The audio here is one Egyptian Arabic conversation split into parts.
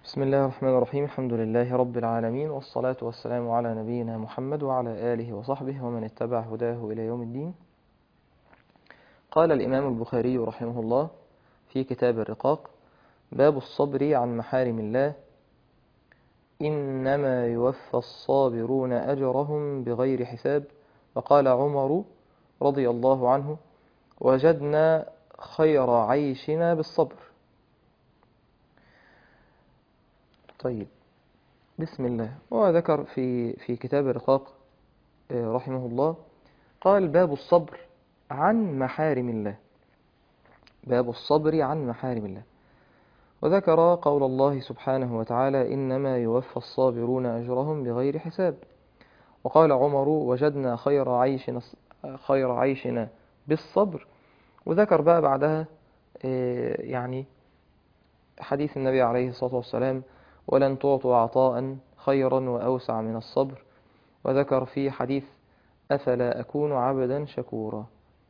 بسم الله الرحمن الرحيم الحمد لله رب العالمين والصلاة والسلام على نبينا محمد وعلى آله وصحبه ومن اتبع هداه إلى يوم الدين قال الإمام البخاري رحمه الله في كتاب الرقاق باب الصبر عن محارم الله إنما يوفى الصابرون أجرهم بغير حساب وقال عمر رضي الله عنه وجدنا خير عيشنا بالصبر طيب بسم الله هو ذكر في في كتاب الرقاق رحمه الله قال باب الصبر عن محارم الله باب الصبر عن محارم الله وذكر قول الله سبحانه وتعالى إنما يوفى الصابرون أجرهم بغير حساب وقال عمر وجدنا خير عيشنا خير عيشنا بالصبر وذكر بقى بعدها يعني حديث النبي عليه الصلاة والسلام ولن تعطوا عطاء خيرا وأوسع من الصبر وذكر في حديث أفلا أكون عبدا شكورا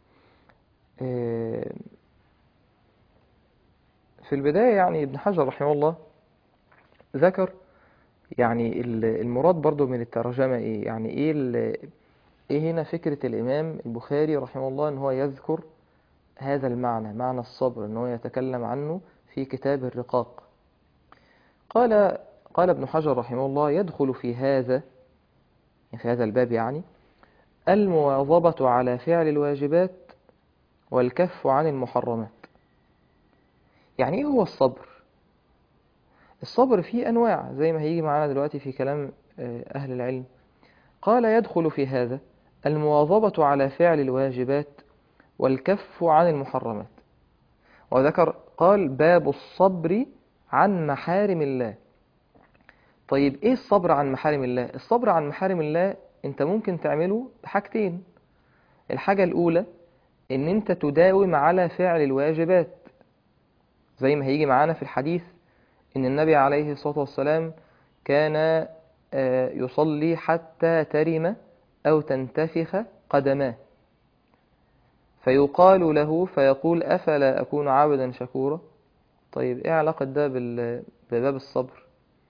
في البداية يعني ابن حجر رحمه الله ذكر يعني المراد برضو من الترجمة إيه يعني إيه, إيه هنا فكرة الإمام البخاري رحمه الله أن هو يذكر هذا المعنى معنى الصبر أن هو يتكلم عنه في كتاب الرقاق قال قال ابن حجر رحمه الله يدخل في هذا في هذا الباب يعني المواظبة على فعل الواجبات والكف عن المحرمات يعني ايه هو الصبر الصبر فيه انواع زي ما هيجي معانا دلوقتي في كلام اهل العلم قال يدخل في هذا المواظبة على فعل الواجبات والكف عن المحرمات وذكر قال باب الصبر عن محارم الله طيب ايه الصبر عن محارم الله الصبر عن محارم الله انت ممكن تعمله بحاجتين الحاجة الاولى ان انت تداوم على فعل الواجبات زي ما هيجي معانا في الحديث ان النبي عليه الصلاة والسلام كان يصلي حتى ترم او تنتفخ قدماه فيقال له فيقول افلا اكون عبدا شكورا طيب ايه علاقة ده بباب الصبر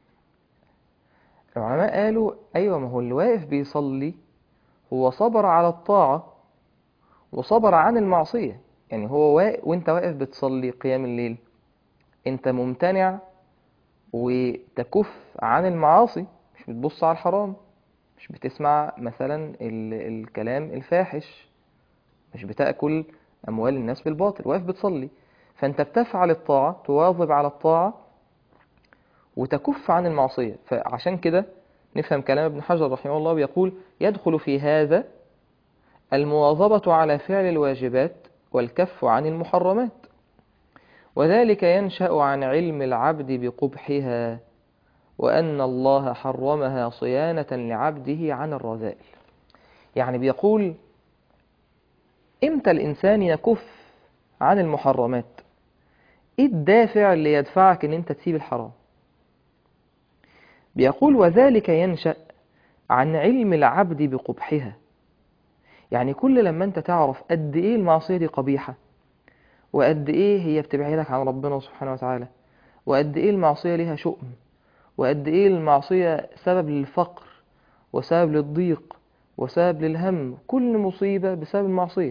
العلماء قالوا ايوه ما هو اللي واقف بيصلي هو صبر على الطاعة وصبر عن المعصية يعني هو واقف وانت واقف بتصلي قيام الليل انت ممتنع وتكف عن المعاصي مش بتبص على الحرام مش بتسمع مثلا الكلام الفاحش مش بتأكل أموال الناس بالباطل واقف بتصلي فأنت بتفعل الطاعة تواظب على الطاعة وتكف عن المعصية فعشان كده نفهم كلام ابن حجر رحمه الله بيقول يدخل في هذا المواظبة على فعل الواجبات والكف عن المحرمات وذلك ينشأ عن علم العبد بقبحها وأن الله حرمها صيانة لعبده عن الرذائل يعني بيقول إمتى الإنسان يكف عن المحرمات إيه الدافع اللي يدفعك إن أنت تسيب الحرام بيقول وذلك ينشأ عن علم العبد بقبحها يعني كل لما أنت تعرف قد إيه المعصية دي قبيحة وقد إيه هي بتبعدك عن ربنا سبحانه وتعالى وقد إيه المعصية ليها شؤم وقد إيه المعصية سبب للفقر وسبب للضيق وسبب للهم كل مصيبة بسبب المعصية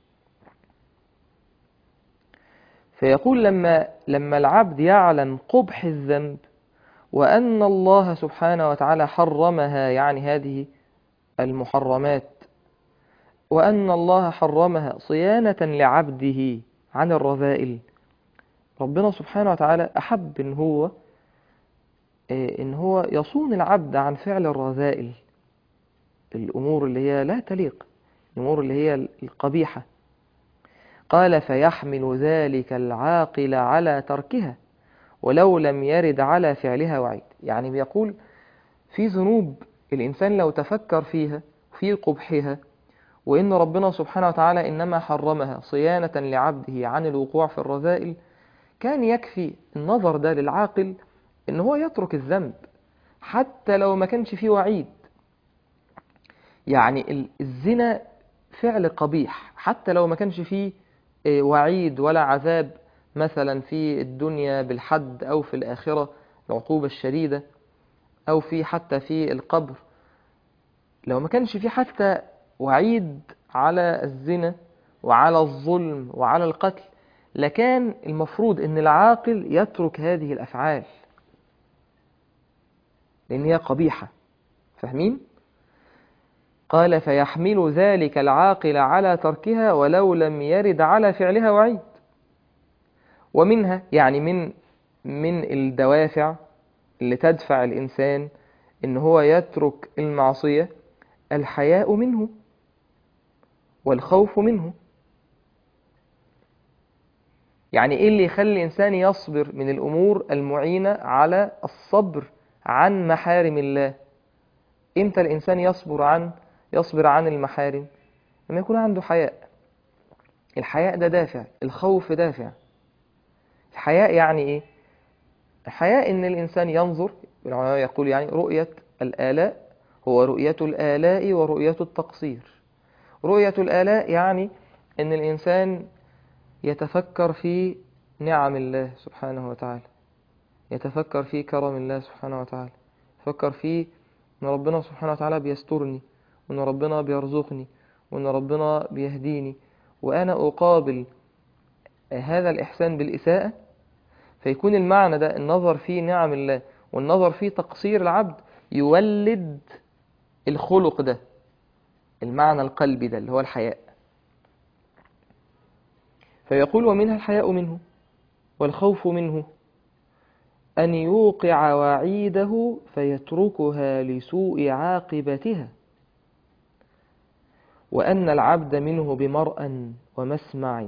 فيقول لما لما العبد يعلم قبح الذنب وأن الله سبحانه وتعالى حرمها يعني هذه المحرمات وأن الله حرمها صيانة لعبده عن الرذائل ربنا سبحانه وتعالى أحب إن هو إن هو يصون العبد عن فعل الرذائل الأمور اللي هي لا تليق الأمور اللي هي القبيحة قال فيحمل ذلك العاقل على تركها ولو لم يرد على فعلها وعيد يعني بيقول في ذنوب الإنسان لو تفكر فيها في قبحها وإن ربنا سبحانه وتعالى إنما حرمها صيانة لعبده عن الوقوع في الرذائل كان يكفي النظر ده للعاقل إن هو يترك الذنب حتى لو ما كانش فيه وعيد يعني الزنا فعل قبيح حتى لو ما كانش فيه وعيد ولا عذاب مثلا في الدنيا بالحد أو في الآخرة العقوبة الشديدة أو في حتى في القبر لو ما كانش في حتى وعيد على الزنا وعلى الظلم وعلى القتل لكان المفروض ان العاقل يترك هذه الافعال لان هي قبيحه فاهمين قال فيحمل ذلك العاقل على تركها ولو لم يرد على فعلها وعيد ومنها يعني من من الدوافع اللي تدفع الانسان ان هو يترك المعصيه الحياء منه والخوف منه يعني ايه اللي يخلي الانسان يصبر من الامور المعينه على الصبر عن محارم الله امتى الانسان يصبر عن يصبر عن المحارم لما يكون عنده حياء الحياء ده دافع الخوف دافع الحياء يعني ايه الحياء ان الانسان ينظر العلماء يقول يعني رؤيه الالاء هو رؤيه الالاء ورؤيه التقصير رؤيه الالاء يعني ان الانسان يتفكر في نعم الله سبحانه وتعالى يتفكر في كرم الله سبحانه وتعالى يفكر في ان ربنا سبحانه وتعالى بيسترني وان ربنا بيرزقني وان ربنا بيهديني وانا اقابل هذا الاحسان بالاساءه فيكون المعنى ده النظر في نعم الله والنظر في تقصير العبد يولد الخلق ده المعنى القلبي ده اللي هو الحياء فيقول ومنها الحياء منه والخوف منه أن يوقع وعيده فيتركها لسوء عاقبتها وأن العبد منه بمرأى ومسمع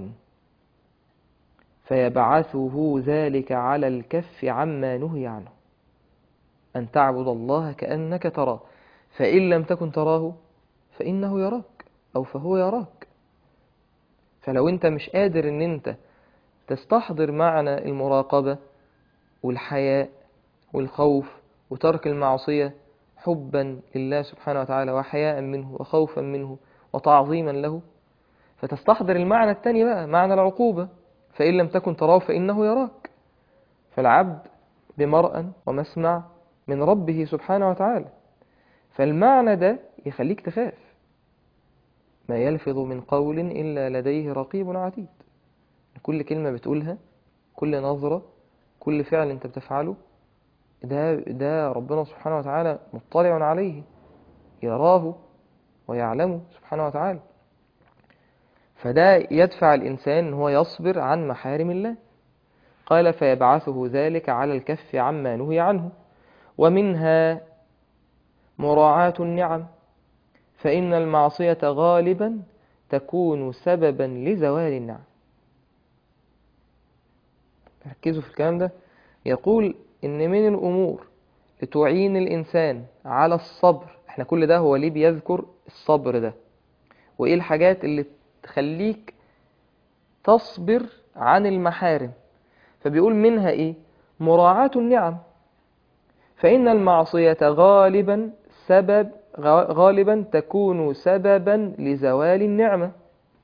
فيبعثه ذلك على الكف عما نهي عنه أن تعبد الله كأنك تراه فإن لم تكن تراه فإنه يراك أو فهو يراك فلو أنت مش قادر أن أنت تستحضر معنى المراقبة والحياء والخوف وترك المعصية حبا لله سبحانه وتعالى وحياء منه وخوفا منه وتعظيما له فتستحضر المعنى الثاني بقى معنى العقوبة فإن لم تكن تراه فإنه يراك فالعبد بمرأى ومسمع من ربه سبحانه وتعالى فالمعنى ده يخليك تخاف ما يلفظ من قول إلا لديه رقيب عتيد كل كلمة بتقولها كل نظرة كل فعل انت بتفعله ده ده ربنا سبحانه وتعالى مطلع عليه يراه ويعلمه سبحانه وتعالى فده يدفع الإنسان ان هو يصبر عن محارم الله قال فيبعثه ذلك على الكف عما نهي عنه ومنها مراعاة النعم فإن المعصية غالبا تكون سببا لزوال النعم ركزوا في الكلام ده يقول إن من الأمور لتعين الإنسان على الصبر احنا كل ده هو ليه بيذكر الصبر ده وإيه الحاجات اللي تخليك تصبر عن المحارم فبيقول منها إيه مراعاة النعم فإن المعصية غالبا سبب غالبا تكون سببا لزوال النعمة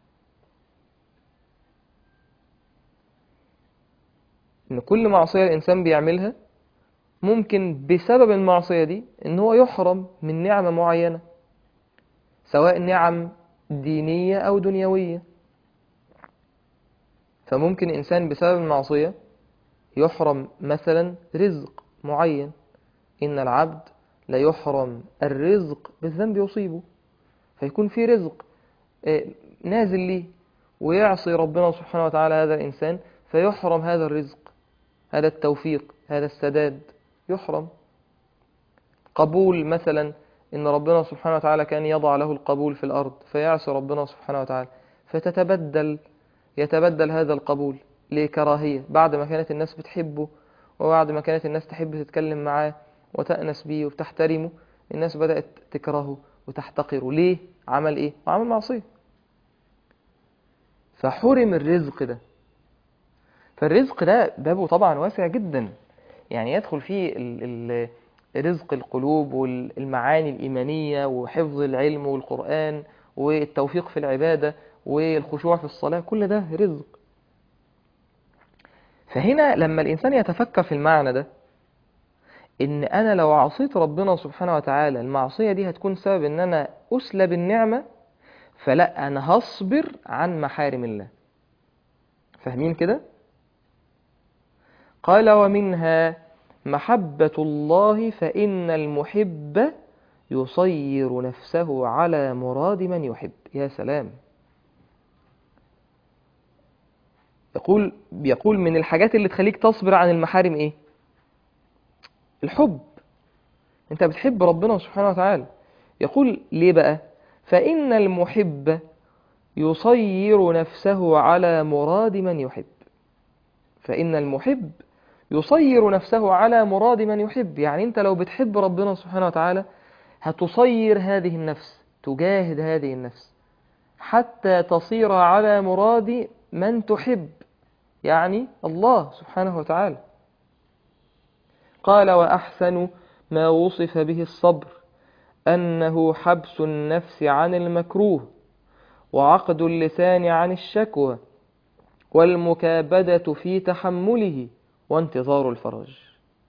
إن كل معصية الإنسان بيعملها ممكن بسبب المعصية دي إن هو يحرم من نعمة معينة سواء نعم دينية أو دنيوية فممكن إنسان بسبب المعصية يحرم مثلا رزق معين إن العبد لا يحرم الرزق بالذنب يصيبه فيكون في رزق نازل ليه ويعصي ربنا سبحانه وتعالى هذا الإنسان فيحرم هذا الرزق هذا التوفيق هذا السداد يحرم قبول مثلا إن ربنا سبحانه وتعالى كان يضع له القبول في الأرض فيعصي ربنا سبحانه وتعالى فتتبدل يتبدل هذا القبول لكراهية بعد ما كانت الناس بتحبه وبعد ما كانت الناس تحب تتكلم معاه وتأنس بيه وتحترمه الناس بدأت تكرهه وتحتقره ليه؟ عمل إيه؟ عمل معصية فحرم الرزق ده فالرزق ده بابه طبعا واسع جدا يعني يدخل فيه ال ال رزق القلوب والمعاني الإيمانية وحفظ العلم والقرآن والتوفيق في العبادة والخشوع في الصلاة كل ده رزق فهنا لما الإنسان يتفكر في المعنى ده ان انا لو عصيت ربنا سبحانه وتعالى المعصية دي هتكون سبب ان انا اسلب النعمة فلا انا هصبر عن محارم الله فاهمين كده قال ومنها محبة الله فإن المحب يصير نفسه على مراد من يحب يا سلام يقول بيقول من الحاجات اللي تخليك تصبر عن المحارم ايه الحب انت بتحب ربنا سبحانه وتعالى يقول ليه بقى فإن المحب يصير نفسه على مراد من يحب فإن المحب يصير نفسه على مراد من يحب يعني انت لو بتحب ربنا سبحانه وتعالى هتصير هذه النفس تجاهد هذه النفس حتى تصير على مراد من تحب يعني الله سبحانه وتعالى قال وأحسن ما وصف به الصبر أنه حبس النفس عن المكروه وعقد اللسان عن الشكوى والمكابدة في تحمله وانتظار الفرج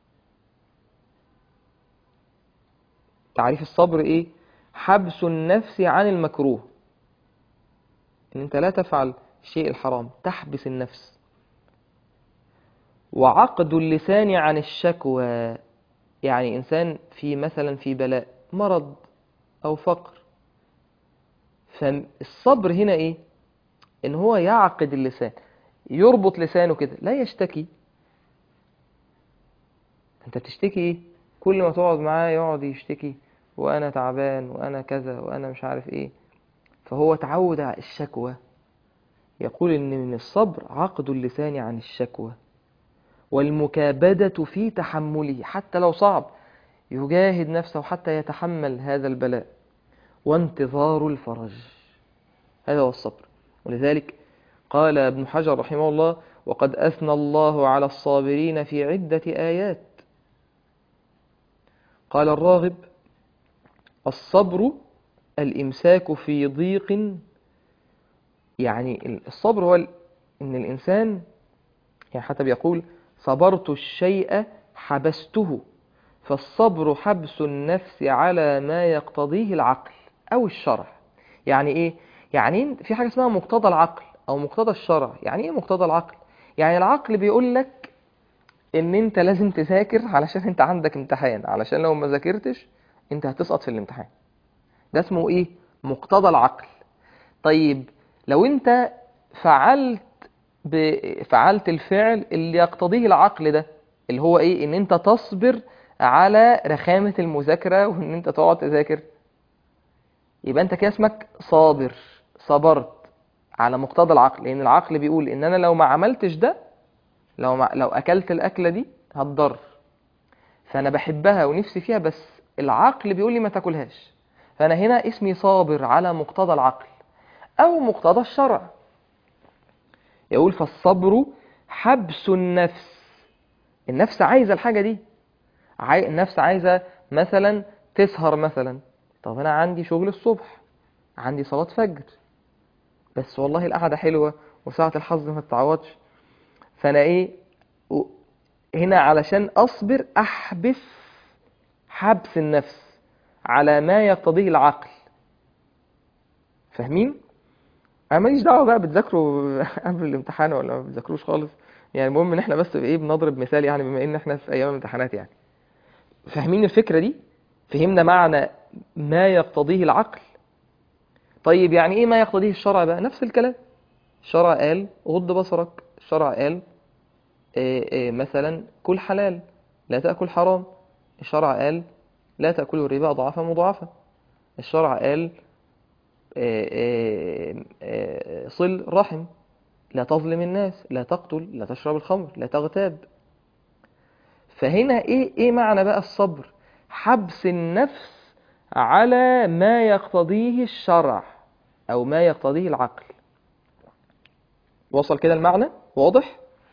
تعريف الصبر ايه حبس النفس عن المكروه ان انت لا تفعل الشيء الحرام تحبس النفس وعقد اللسان عن الشكوى يعني انسان في مثلا في بلاء مرض او فقر فالصبر هنا ايه ان هو يعقد اللسان يربط لسانه كده لا يشتكي انت بتشتكي ايه كل ما تقعد معاه يقعد يشتكي وانا تعبان وانا كذا وانا مش عارف ايه فهو تعود على الشكوى يقول ان من الصبر عقد اللسان عن الشكوى والمكابدة في تحمله حتى لو صعب يجاهد نفسه حتى يتحمل هذا البلاء وانتظار الفرج هذا هو الصبر ولذلك قال ابن حجر رحمه الله وقد أثنى الله على الصابرين في عدة آيات قال الراغب الصبر الإمساك في ضيق يعني الصبر هو إن الإنسان يعني حتى بيقول صبرت الشيء حبسته فالصبر حبس النفس على ما يقتضيه العقل أو الشرع يعني إيه؟ يعني في حاجة اسمها مقتضى العقل أو مقتضى الشرع يعني إيه مقتضى العقل؟ يعني العقل بيقول لك إن أنت لازم تذاكر علشان أنت عندك امتحان علشان لو ما ذاكرتش أنت هتسقط في الامتحان ده اسمه إيه؟ مقتضى العقل طيب لو أنت فعلت فعلت الفعل اللي يقتضيه العقل ده اللي هو ايه ان انت تصبر على رخامة المذاكرة وان انت تقعد تذاكر يبقى انت كده اسمك صابر صبرت على مقتضى العقل لان العقل بيقول ان انا لو ما عملتش ده لو ما لو اكلت الاكلة دي هتضر فانا بحبها ونفسي فيها بس العقل بيقول لي ما تاكلهاش فانا هنا اسمي صابر على مقتضى العقل او مقتضى الشرع يقول فالصبر حبس النفس النفس عايزة الحاجة دي عاي... النفس عايزة مثلا تسهر مثلا طب أنا عندي شغل الصبح عندي صلاة فجر بس والله القعدة حلوة وساعة الحظ ما تتعوضش فأنا إيه هنا علشان أصبر أحبس حبس النفس على ما يقتضيه العقل فاهمين؟ انا ماليش دعوه بقى بتذاكروا قبل الامتحان ولا ما بتذاكروش خالص يعني المهم ان احنا بس ايه بنضرب مثال يعني بما ان احنا في ايام الامتحانات يعني فاهمين الفكره دي فهمنا معنى ما يقتضيه العقل طيب يعني ايه ما يقتضيه الشرع بقى نفس الكلام الشرع قال غض بصرك الشرع قال إيه إيه مثلا كل حلال لا تاكل حرام الشرع قال لا تاكلوا الربا اضعافا مضاعفه الشرع قال صل رحم لا تظلم الناس لا تقتل لا تشرب الخمر لا تغتاب فهنا ايه ايه معنى بقى الصبر حبس النفس على ما يقتضيه الشرع او ما يقتضيه العقل وصل كده المعنى واضح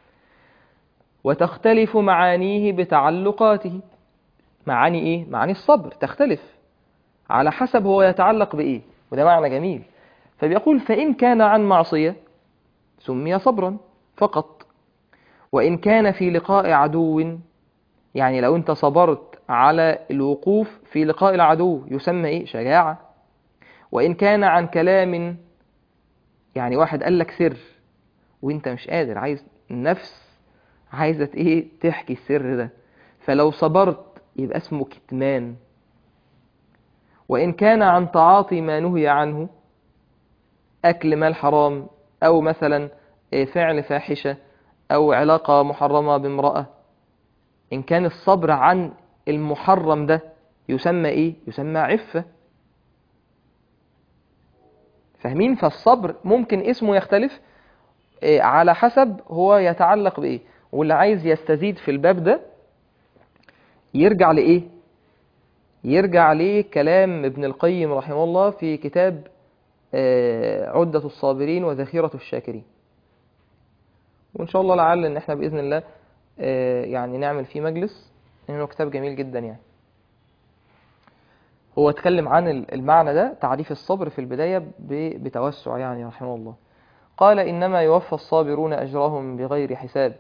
وتختلف معانيه بتعلقاته معاني ايه معاني الصبر تختلف على حسب هو يتعلق بايه وده معنى جميل فبيقول فإن كان عن معصية سمي صبرا فقط وإن كان في لقاء عدو يعني لو انت صبرت على الوقوف في لقاء العدو يسمى ايه شجاعة وإن كان عن كلام يعني واحد قال لك سر وانت مش قادر عايز النفس عايزة ايه تحكي السر ده فلو صبرت يبقى اسمه كتمان وإن كان عن تعاطي ما نهي عنه أكل مال حرام أو مثلا فعل فاحشة أو علاقة محرمة بامرأة إن كان الصبر عن المحرم ده يسمى إيه؟ يسمى عفة فاهمين فالصبر ممكن اسمه يختلف على حسب هو يتعلق بإيه واللي عايز يستزيد في الباب ده يرجع لإيه يرجع لكلام ابن القيم رحمه الله في كتاب عدة الصابرين وذخيرة الشاكرين وإن شاء الله لعل إن إحنا بإذن الله يعني نعمل فيه مجلس لأنه كتاب جميل جدا يعني هو اتكلم عن المعنى ده تعريف الصبر في البداية بتوسع يعني رحمه الله قال إنما يوفى الصابرون أجرهم بغير حساب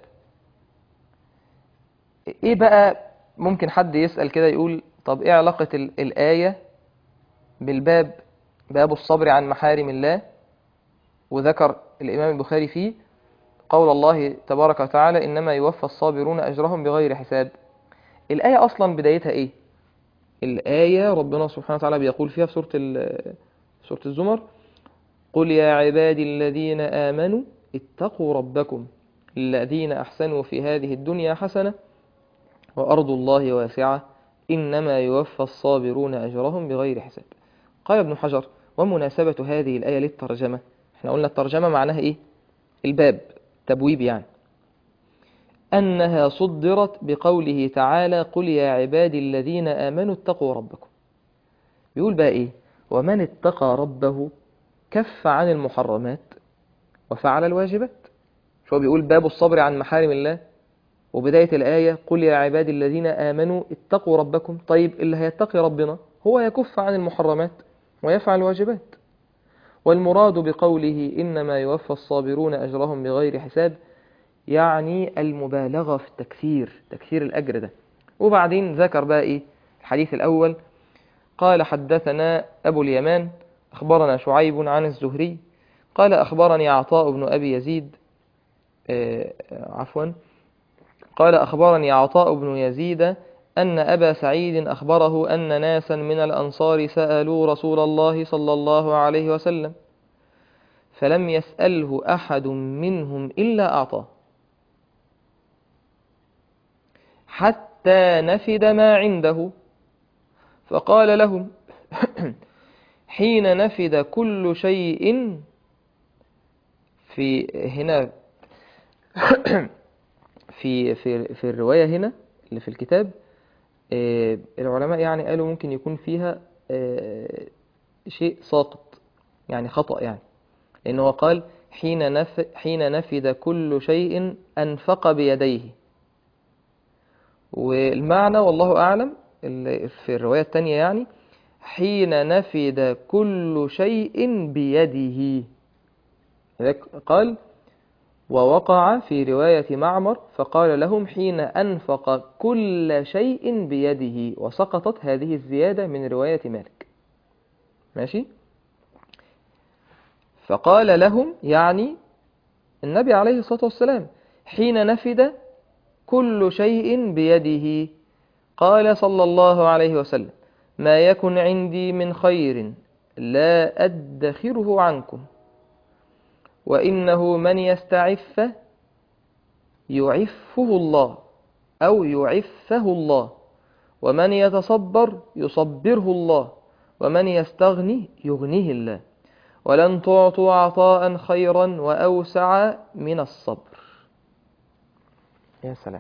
إيه بقى ممكن حد يسأل كده يقول طب إيه علاقة الآية بالباب باب الصبر عن محارم الله وذكر الإمام البخاري فيه قول الله تبارك وتعالى إنما يوفى الصابرون أجرهم بغير حساب الآية أصلا بدايتها إيه الآية ربنا سبحانه وتعالى بيقول فيها في سورة, سورة الزمر قل يا عبادي الذين آمنوا اتقوا ربكم الذين أحسنوا في هذه الدنيا حسنة وأرض الله واسعة إنما يوفى الصابرون أجرهم بغير حساب قال ابن حجر ومناسبة هذه الآية للترجمة احنا قلنا الترجمة معناها إيه الباب تبويب يعني أنها صدرت بقوله تعالى قل يا عبادي الذين آمنوا اتقوا ربكم بيقول بقى إيه ومن اتقى ربه كف عن المحرمات وفعل الواجبات شو بيقول باب الصبر عن محارم الله وبداية الآية قل يا عبادي الذين آمنوا اتقوا ربكم طيب اللي هيتقي ربنا هو يكف عن المحرمات ويفعل الواجبات والمراد بقوله إنما يوفى الصابرون أجرهم بغير حساب يعني المبالغة في التكثير تكثير الأجر ده وبعدين ذكر بقى إيه الحديث الأول قال حدثنا أبو اليمان أخبرنا شعيب عن الزهري قال أخبرني عطاء بن أبي يزيد آه عفوا قال أخبرني عطاء بن يزيد أن أبا سعيد أخبره أن ناسا من الأنصار سألوا رسول الله صلى الله عليه وسلم فلم يسأله أحد منهم إلا أعطاه حتى نفد ما عنده فقال لهم حين نفد كل شيء في هنا في في في الرواية هنا اللي في الكتاب العلماء يعني قالوا ممكن يكون فيها شيء ساقط يعني خطأ يعني لأنه قال حين نف حين نفد كل شيء أنفق بيديه والمعنى والله أعلم في الرواية الثانية يعني حين نفد كل شيء بيده قال ووقع في رواية معمر فقال لهم حين أنفق كل شيء بيده وسقطت هذه الزيادة من رواية مالك ماشي فقال لهم يعني النبي عليه الصلاة والسلام حين نفد كل شيء بيده قال صلى الله عليه وسلم ما يكن عندي من خير لا أدخره عنكم وإنه من يستعف يعفه الله أو يعفه الله ومن يتصبر يصبره الله ومن يستغني يغنيه الله ولن تعطوا عطاء خيرا وأوسع من الصبر يا سلام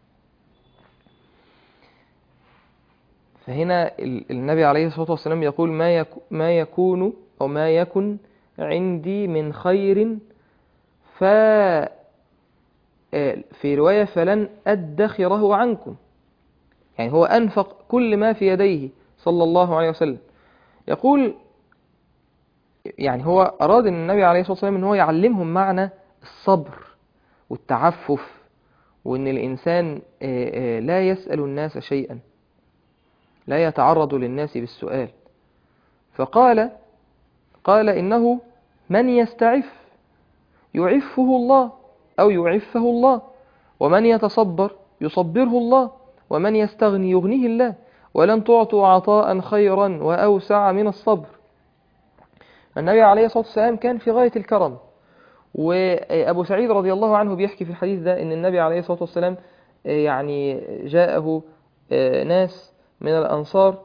فهنا النبي عليه الصلاة والسلام يقول ما ما يكون أو ما يكن عندي من خير ف في رواية فلن أدخره عنكم يعني هو أنفق كل ما في يديه صلى الله عليه وسلم يقول يعني هو أراد النبي عليه الصلاة والسلام أن هو يعلمهم معنى الصبر والتعفف وإن الإنسان آه، آه، لا يسأل الناس شيئا لا يتعرض للناس بالسؤال فقال قال إنه من يستعف يعفه الله أو يعفه الله ومن يتصبر يصبره الله ومن يستغني يغنيه الله ولن تعطوا عطاء خيرا وأوسع من الصبر النبي عليه الصلاة والسلام كان في غاية الكرم وأبو سعيد رضي الله عنه بيحكي في الحديث ده أن النبي عليه الصلاة والسلام يعني جاءه ناس من الأنصار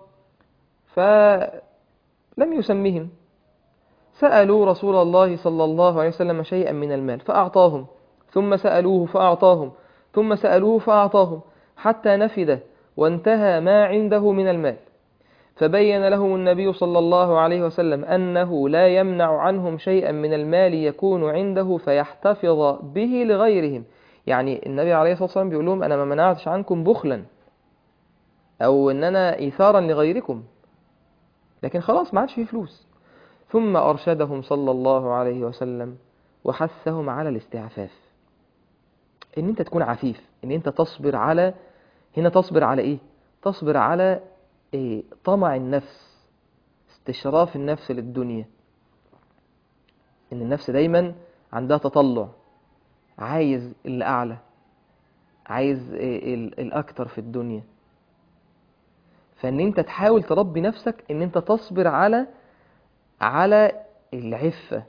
فلم يسمهم سألوا رسول الله صلى الله عليه وسلم شيئا من المال فأعطاهم ثم سألوه فأعطاهم ثم سألوه فأعطاهم حتى نفد وانتهى ما عنده من المال فبين لهم النبي صلى الله عليه وسلم أنه لا يمنع عنهم شيئا من المال يكون عنده فيحتفظ به لغيرهم يعني النبي عليه الصلاة والسلام بيقول لهم أنا ما منعتش عنكم بخلا أو أن أنا إيثارا لغيركم لكن خلاص ما عادش فيه فلوس ثم أرشدهم صلى الله عليه وسلم وحثهم على الاستعفاف ان انت تكون عفيف ان انت تصبر على هنا تصبر على ايه تصبر على إيه؟ طمع النفس استشراف النفس للدنيا ان النفس دايما عندها تطلع عايز اللي اعلى عايز إيه الاكتر في الدنيا فان انت تحاول تربي نفسك ان انت تصبر على على العفة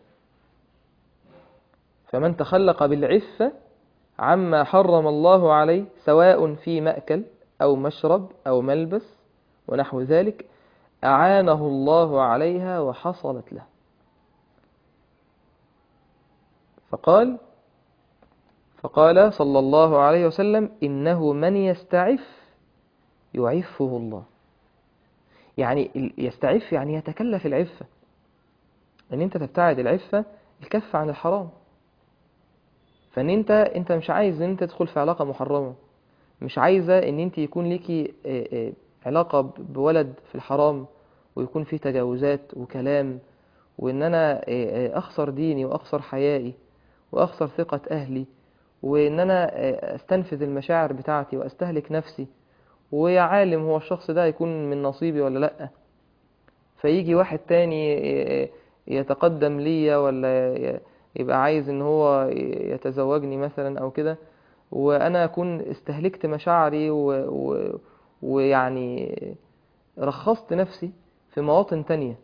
فمن تخلق بالعفة عما حرم الله عليه سواء في مأكل أو مشرب أو ملبس ونحو ذلك أعانه الله عليها وحصلت له فقال فقال صلى الله عليه وسلم إنه من يستعف يعفه الله يعني يستعف يعني يتكلف العفة ان انت تبتعد العفة الكف عن الحرام فان انت انت مش عايز ان انت تدخل في علاقة محرمة مش عايزة ان انت يكون ليكي علاقة بولد في الحرام ويكون في تجاوزات وكلام وان انا اخسر ديني واخسر حيائي واخسر ثقة اهلي وان انا استنفذ المشاعر بتاعتي واستهلك نفسي ويا عالم هو الشخص ده يكون من نصيبي ولا لأ فيجي واحد تاني يتقدم ليا ولا يبقى عايز ان هو يتزوجني مثلا او كده وانا اكون استهلكت مشاعري و... و... ويعني رخصت نفسي في مواطن تانية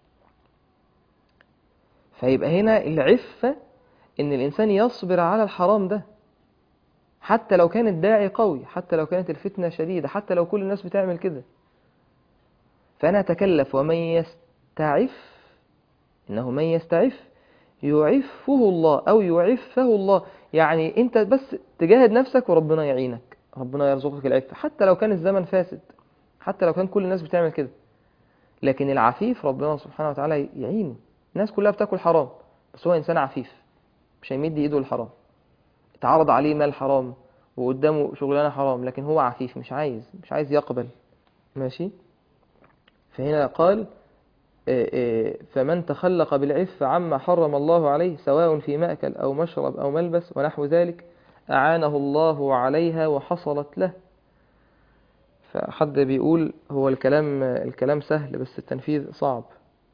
فيبقى هنا العفة ان الانسان يصبر على الحرام ده حتى لو كان الداعي قوي حتى لو كانت الفتنة شديدة حتى لو كل الناس بتعمل كده فأنا أتكلف ومن يستعف إنه من يستعف يعفه الله أو يعفه الله يعني أنت بس تجاهد نفسك وربنا يعينك ربنا يرزقك العفة حتى لو كان الزمن فاسد حتى لو كان كل الناس بتعمل كده لكن العفيف ربنا سبحانه وتعالى يعينه الناس كلها بتاكل حرام بس هو إنسان عفيف مش هيمد إيده الحرام اتعرض عليه مال حرام وقدامه شغلانة حرام لكن هو عفيف مش عايز مش عايز يقبل ماشي فهنا قال فمن تخلق بالعفة عما حرم الله عليه سواء في مأكل أو مشرب أو ملبس ونحو ذلك أعانه الله عليها وحصلت له فحد بيقول هو الكلام الكلام سهل بس التنفيذ صعب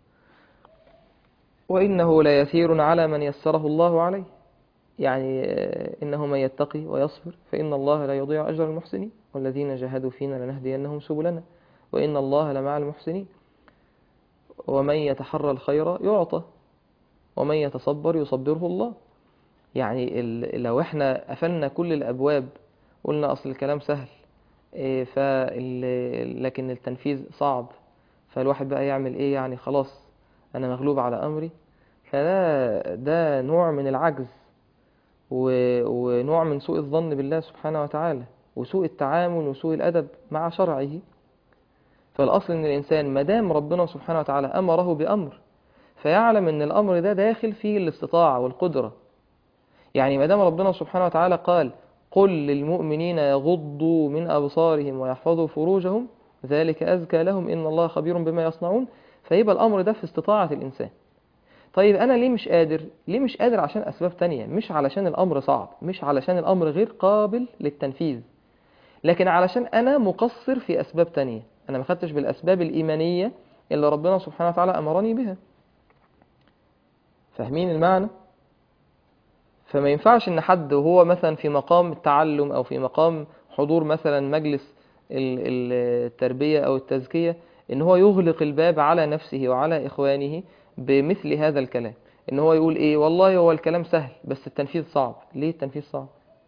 وإنه ليسير على من يسره الله عليه يعني إنه من يتقي ويصبر فإن الله لا يضيع أجر المحسنين والذين جاهدوا فينا لنهدينهم سبلنا وإن الله لمع المحسنين ومن يتحرى الخير يعطى ومن يتصبر يصبره الله يعني لو احنا قفلنا كل الأبواب قلنا أصل الكلام سهل لكن التنفيذ صعب فالواحد بقى يعمل ايه يعني خلاص انا مغلوب على امري فده ده نوع من العجز ونوع من سوء الظن بالله سبحانه وتعالى وسوء التعامل وسوء الأدب مع شرعه فالأصل أن الإنسان مدام ربنا سبحانه وتعالى أمره بأمر فيعلم أن الأمر ده داخل فيه الاستطاعة والقدرة يعني مدام ربنا سبحانه وتعالى قال قل للمؤمنين يغضوا من أبصارهم ويحفظوا فروجهم ذلك أزكى لهم إن الله خبير بما يصنعون فيبقى الأمر ده في استطاعة الإنسان طيب انا ليه مش قادر ليه مش قادر عشان اسباب تانية مش علشان الامر صعب مش علشان الامر غير قابل للتنفيذ لكن علشان انا مقصر في اسباب تانية انا ما خدتش بالاسباب الايمانية اللي ربنا سبحانه وتعالى امرني بها فاهمين المعنى فما ينفعش ان حد وهو مثلا في مقام التعلم او في مقام حضور مثلا مجلس ال- ال- التربية او التزكية ان هو يغلق الباب على نفسه وعلى اخوانه بمثل هذا الكلام ان هو يقول ايه والله هو الكلام سهل بس التنفيذ صعب ليه التنفيذ صعب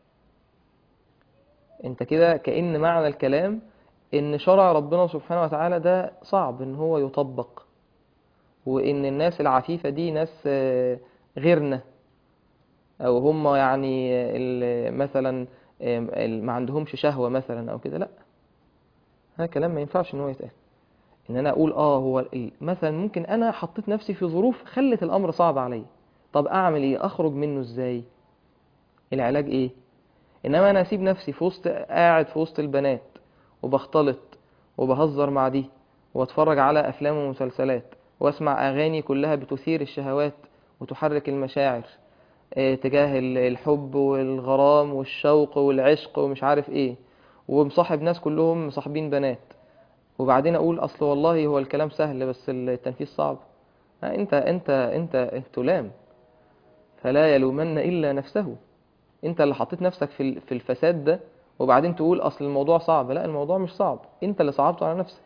انت كده كأن معنى الكلام ان شرع ربنا سبحانه وتعالى ده صعب ان هو يطبق وان الناس العفيفة دي ناس آه، غيرنا او هم يعني ال- مثلا آم، ال- ما عندهمش شهوة مثلا او كده لا هذا كلام ما ينفعش ان هو يتقال ان انا اقول اه هو ال- مثلا ممكن انا حطيت نفسي في ظروف خلت الامر صعب عليا طب اعمل ايه اخرج منه ازاي العلاج ايه انما انا اسيب نفسي في وسط قاعد في وسط البنات وبختلط وبهزر مع دي واتفرج على افلام ومسلسلات واسمع اغاني كلها بتثير الشهوات وتحرك المشاعر آه، تجاه ال- الحب والغرام والشوق والعشق ومش عارف ايه ومصاحب ناس كلهم مصاحبين بنات وبعدين اقول اصل والله هو الكلام سهل بس التنفيذ صعب لا، انت انت انت تلام فلا يلومن الا نفسه انت اللي حطيت نفسك في ال- في الفساد ده وبعدين تقول اصل الموضوع صعب لا الموضوع مش صعب انت اللي صعبته على نفسك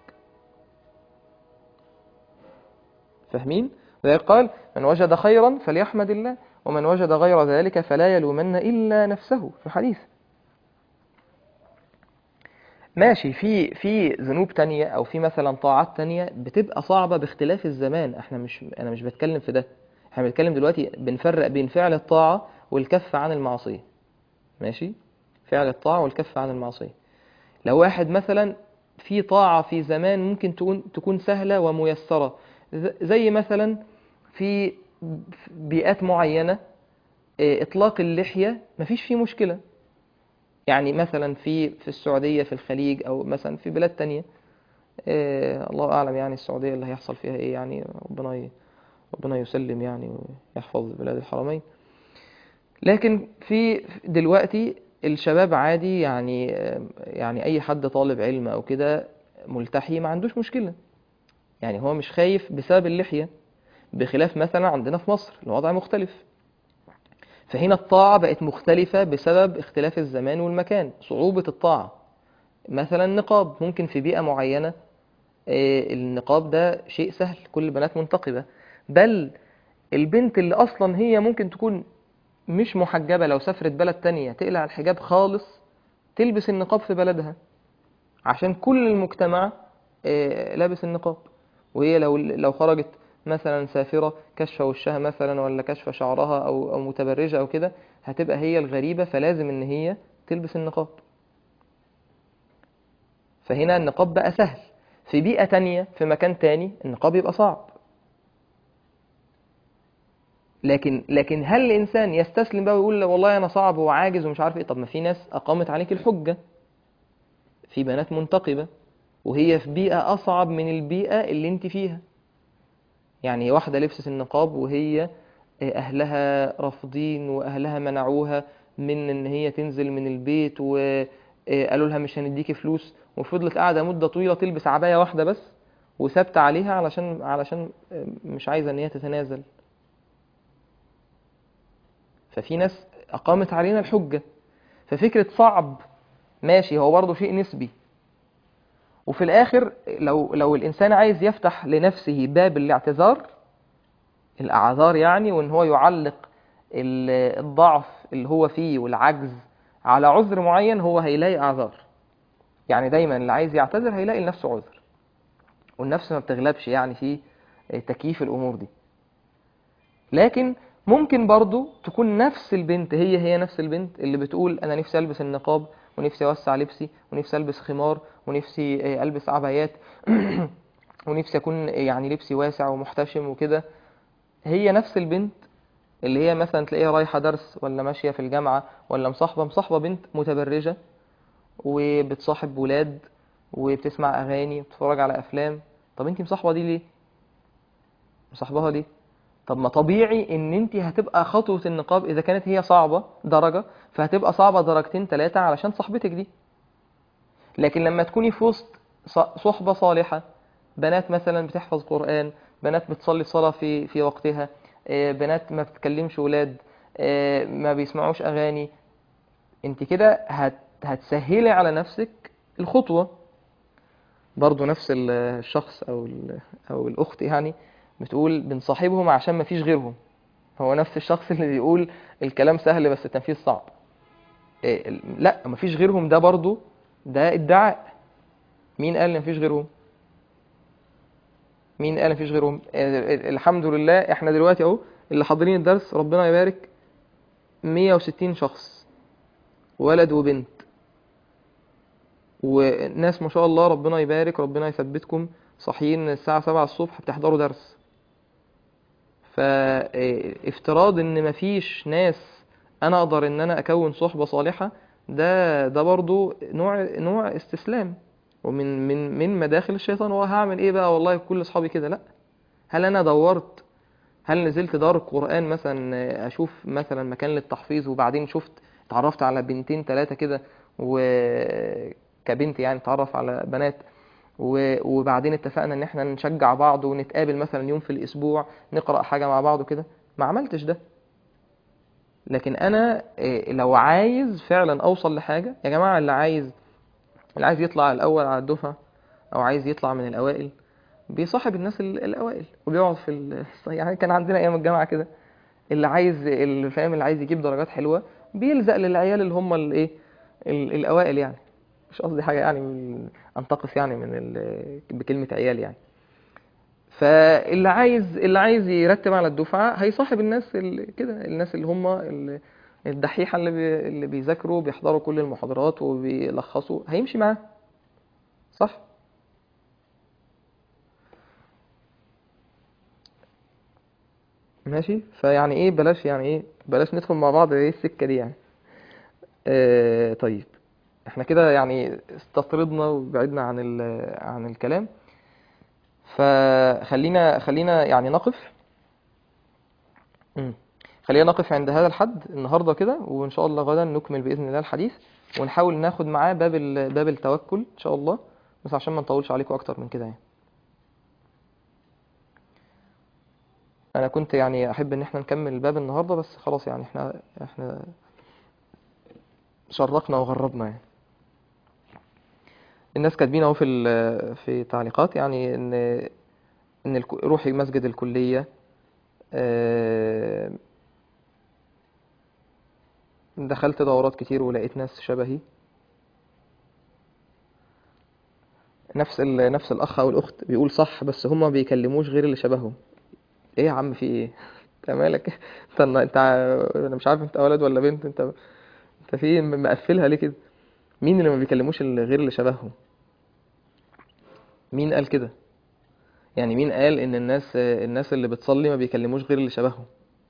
فاهمين ذلك قال من وجد خيرا فليحمد الله ومن وجد غير ذلك فلا يلومن الا نفسه في الحديث ماشي في في ذنوب تانية او في مثلا طاعات تانية بتبقى صعبة باختلاف الزمان احنا مش انا مش بتكلم في ده احنا بنتكلم دلوقتي بنفرق بين فعل الطاعة والكف عن المعصية ماشي فعل الطاعة والكف عن المعصية لو واحد مثلا في طاعة في زمان ممكن تكون تكون سهلة وميسرة ز- زي مثلا في بيئات معينة اه، اطلاق اللحية مفيش فيه مشكلة يعني مثلا في في السعودية في الخليج أو مثلا في بلاد تانية آه الله أعلم يعني السعودية اللي هيحصل فيها إيه يعني ربنا ي- ربنا يسلم يعني ويحفظ بلاد الحرمين لكن في دلوقتي الشباب عادي يعني آه، يعني أي حد طالب علم أو كده ملتحي ما عندوش مشكلة يعني هو مش خايف بسبب اللحية بخلاف مثلا عندنا في مصر الوضع مختلف فهنا الطاعة بقت مختلفة بسبب اختلاف الزمان والمكان صعوبة الطاعة مثلا النقاب ممكن في بيئة معينة آه، النقاب ده شيء سهل كل البنات منتقبة بل البنت اللي أصلا هي ممكن تكون مش محجبة لو سافرت بلد تانية تقلع الحجاب خالص تلبس النقاب في بلدها عشان كل المجتمع آه، لابس النقاب وهي لو لو خرجت مثلا سافرة كشفة وشها مثلا ولا كشفة شعرها أو أو متبرجة أو كده هتبقى هي الغريبة فلازم إن هي تلبس النقاب فهنا النقاب بقى سهل في بيئة تانية في مكان تاني النقاب يبقى صعب لكن لكن هل الإنسان يستسلم بقى ويقول والله أنا صعب وعاجز ومش عارف إيه طب ما في ناس أقامت عليك الحجة في بنات منتقبة وهي في بيئة أصعب من البيئة اللي أنت فيها يعني واحدة لبست النقاب وهي أهلها رافضين وأهلها منعوها من إن هي تنزل من البيت وقالوا لها مش هنديكي فلوس وفضلت قاعدة مدة طويلة تلبس عباية واحدة بس وثابتة عليها علشان علشان مش عايزة إن هي تتنازل ففي ناس أقامت علينا الحجة ففكرة صعب ماشي هو برضه شيء نسبي وفي الآخر لو لو الإنسان عايز يفتح لنفسه باب الاعتذار الأعذار يعني وإن هو يعلق ال- الضعف اللي هو فيه والعجز على عذر معين هو هيلاقي أعذار يعني دايما اللي عايز يعتذر هيلاقي لنفسه عذر والنفس ما بتغلبش يعني في تكييف الأمور دي لكن ممكن برضو تكون نفس البنت هي هي نفس البنت اللي بتقول أنا نفسي ألبس النقاب ونفسي أوسع لبسي ونفسي ألبس خمار ونفسي ألبس عبايات ونفسي أكون يعني لبسي واسع ومحتشم وكده هي نفس البنت اللي هي مثلا تلاقيها رايحة درس ولا ماشية في الجامعة ولا مصاحبة مصاحبة بنت متبرجة وبتصاحب ولاد وبتسمع أغاني وبتتفرج على أفلام طب انتي مصاحبة دي ليه؟ مصاحبها ليه؟ طب ما طبيعي ان انت هتبقى خطوة النقاب اذا كانت هي صعبة درجة فهتبقى صعبة درجتين ثلاثة علشان صاحبتك دي لكن لما تكوني في وسط ص- صحبة صالحة بنات مثلا بتحفظ قرآن بنات بتصلي صلاة في في وقتها آه، بنات ما بتكلمش ولاد آه، ما بيسمعوش أغاني انت كده هت هتسهلي على نفسك الخطوة برضو نفس ال- الشخص أو ال- أو الأخت يعني بتقول بنصاحبهم عشان ما فيش غيرهم هو نفس الشخص اللي بيقول الكلام سهل بس التنفيذ صعب إيه، ال- لا ما فيش غيرهم ده برضو ده ادعاء مين قال ان مفيش غيرهم مين قال مفيش غيرهم ال- ال- الحمد لله احنا دلوقتي اهو اللي حاضرين الدرس ربنا يبارك 160 شخص ولد وبنت وناس ما شاء الله ربنا يبارك ربنا يثبتكم صاحيين الساعة 7 الصبح بتحضروا درس فافتراض ان مفيش ناس انا اقدر ان انا اكون صحبة صالحة ده ده برضو نوع نوع استسلام ومن من من مداخل الشيطان هو هعمل ايه بقى والله كل اصحابي كده لا هل انا دورت هل نزلت دار القرآن مثلا اشوف مثلا مكان للتحفيظ وبعدين شفت اتعرفت على بنتين ثلاثة كده وكبنت يعني اتعرف على بنات و- وبعدين اتفقنا ان احنا نشجع بعض ونتقابل مثلا يوم في الاسبوع نقرأ حاجة مع بعض وكده ما عملتش ده لكن انا إيه، لو عايز فعلا اوصل لحاجة يا جماعة اللي عايز اللي عايز يطلع الاول على الدفعة او عايز يطلع من الاوائل بيصاحب الناس ال- الاوائل وبيقعد في ال... يعني كان عندنا ايام الجامعة كده اللي عايز اللي فاهم اللي عايز يجيب درجات حلوة بيلزق للعيال اللي هم الايه ال- الاوائل يعني مش قصدي حاجة يعني من- انتقص يعني من ال... بكلمة عيال يعني فاللي عايز اللي عايز يرتب على الدفعة هيصاحب الناس اللي كده الناس اللي هم ال- الدحيحة اللي بي... اللي بيذاكروا بيحضروا كل المحاضرات وبيلخصوا هيمشي معاه صح ماشي فيعني ايه بلاش يعني ايه بلاش ندخل مع بعض ايه السكة دي يعني آه طيب احنا كده يعني استطردنا وبعدنا عن ال... عن الكلام فخلينا خلينا يعني نقف مم. خلينا نقف عند هذا الحد النهارده كده وان شاء الله غدا نكمل باذن الله الحديث ونحاول ناخد معاه باب ال... باب التوكل ان شاء الله بس عشان ما نطولش عليكم اكتر من كده يعني انا كنت يعني احب ان احنا نكمل الباب النهارده بس خلاص يعني احنا احنا شرقنا وغربنا يعني الناس كاتبين اهو في ال- في تعليقات يعني ان ان الك- روحي مسجد الكلية آه، دخلت دورات كتير ولقيت ناس شبهي نفس ال... نفس الاخ او الاخت بيقول صح بس هما ما بيكلموش غير اللي شبههم ايه يا عم في ايه انت مالك انت انت انا مش عارف انت ولد ولا بنت انت انت في ايه م- مقفلها ليه كده مين اللي ما بيكلموش ال- غير اللي شبههم مين قال كده يعني مين قال ان الناس الناس اللي بتصلي ما بيكلموش غير اللي شبههم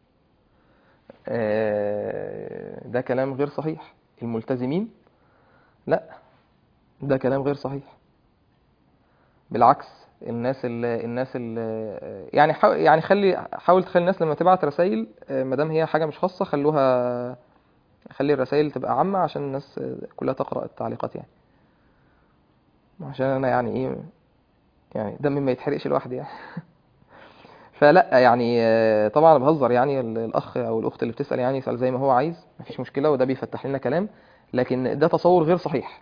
آه، ده كلام غير صحيح الملتزمين لا ده كلام غير صحيح بالعكس الناس اللي الناس اللي يعني حاول يعني خلي حاول تخلي الناس لما تبعت رسائل ما دام هي حاجة مش خاصة خلوها خلي الرسائل تبقى عامة عشان الناس كلها تقرأ التعليقات يعني عشان انا يعني ايه يعني دمي ما يتحرقش لوحدي يعني فلا يعني آه، طبعا أنا بهزر يعني ال- الاخ او الاخت اللي بتسال يعني يسال زي ما هو عايز مفيش مشكله وده بيفتح لنا كلام لكن ده تصور غير صحيح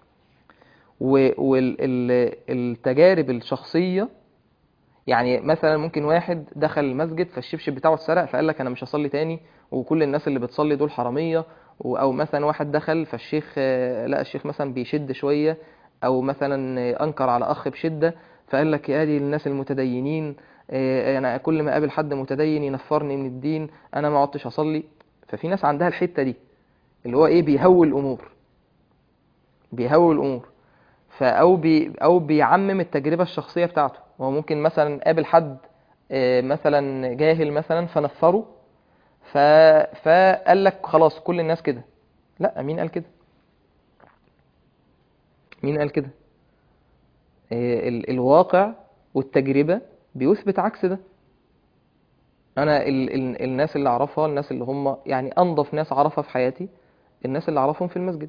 والتجارب الشخصيه يعني مثلا ممكن واحد دخل المسجد فالشبشب بتاعه اتسرق فقال لك انا مش هصلي تاني وكل الناس اللي بتصلي دول حراميه و- او مثلا واحد دخل فالشيخ آه، لقى الشيخ مثلا بيشد شويه او مثلا آه، انكر على اخ بشده فقال لك يا دي الناس المتدينين آه، انا كل ما اقابل حد متدين ينفرني من الدين انا ما عدتش اصلي ففي ناس عندها الحته دي اللي هو ايه بيهول الامور بيهول الامور فأو بي أو بيعمم التجربة الشخصية بتاعته هو ممكن مثلا قابل حد آه، مثلا جاهل مثلا فنفره ف... فقال لك خلاص كل الناس كده لا مين قال كده مين قال كده آه، ال... الواقع والتجربة بيثبت عكس ده انا ال ال الناس اللي اعرفها الناس اللي هم يعني انظف ناس اعرفها في حياتي الناس اللي اعرفهم في المسجد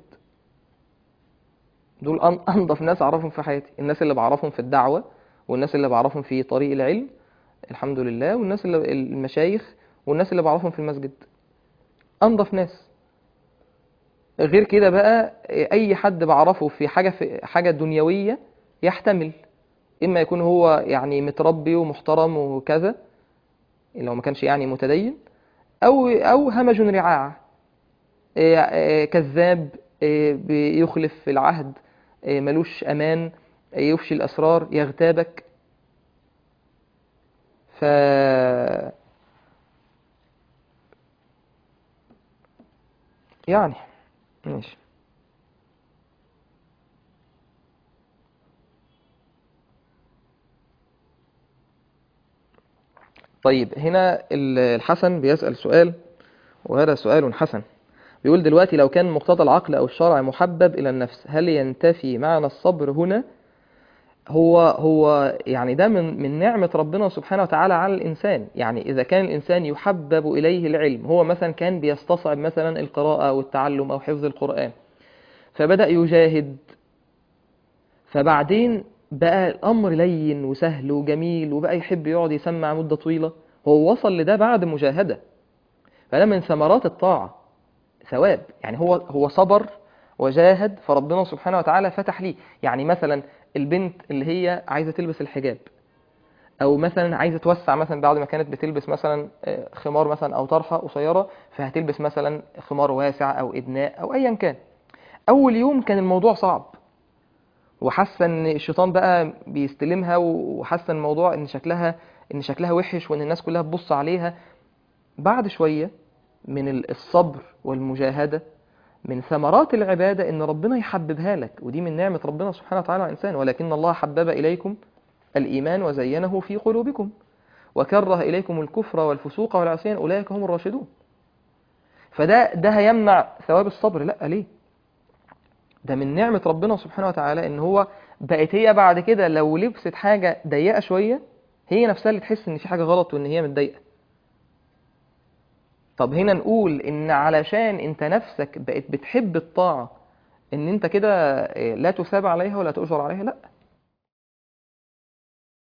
دول أن- انظف ناس اعرفهم في حياتي الناس اللي بعرفهم في الدعوة والناس اللي بعرفهم في طريق العلم الحمد لله والناس اللي المشايخ والناس اللي بعرفهم في المسجد انظف ناس غير كده بقى اي حد بعرفه في حاجة في حاجة دنيوية يحتمل اما يكون هو يعني متربي ومحترم وكذا لو ما كانش يعني متدين او او همج رعاع إيه، إيه، كذاب إيه، بيخلف في العهد إيه، ملوش امان إيه، يفشي الاسرار يغتابك ف يعني ماشي طيب هنا ال- الحسن بيسأل سؤال وهذا سؤال حسن بيقول دلوقتي لو كان مقتضى العقل أو الشرع محبب إلى النفس هل ينتفي معنى الصبر هنا هو هو يعني ده من من نعمة ربنا سبحانه وتعالى على الإنسان يعني إذا كان الإنسان يحبب إليه العلم هو مثلا كان بيستصعب مثلا القراءة أو التعلم أو حفظ القرآن فبدأ يجاهد فبعدين بقى الأمر لين وسهل وجميل وبقى يحب يقعد يسمع مدة طويلة هو وصل لده بعد مجاهدة فده من ثمرات الطاعة ثواب يعني هو هو صبر وجاهد فربنا سبحانه وتعالى فتح ليه يعني مثلا البنت اللي هي عايزة تلبس الحجاب او مثلا عايزه توسع مثلا بعد ما كانت بتلبس مثلا آه، خمار مثلا او طرحه قصيره فهتلبس مثلا خمار واسع او ادناء او ايا كان اول يوم كان الموضوع صعب وحاسه ان الشيطان بقى بيستلمها وحاسه ان الموضوع ان شكلها ان شكلها وحش وان الناس كلها تبص عليها بعد شويه من ال- الصبر والمجاهده من ثمرات العباده ان ربنا يحببها لك ودي من نعمه ربنا سبحانه وتعالى على الانسان ولكن الله حبب اليكم الايمان وزينه في قلوبكم وكره اليكم الكفر والفسوق والعصيان اولئك هم الراشدون فده ده هيمنع ثواب الصبر لا ليه ده من نعمة ربنا سبحانه وتعالى ان هو بقت هي بعد كده لو لبست حاجة ضيقة شوية هي نفسها اللي تحس ان في حاجة غلط وان هي متضايقة طب هنا نقول ان علشان انت نفسك بقت بتحب الطاعة ان انت كده إيه، لا تثاب عليها ولا تؤجر عليها لا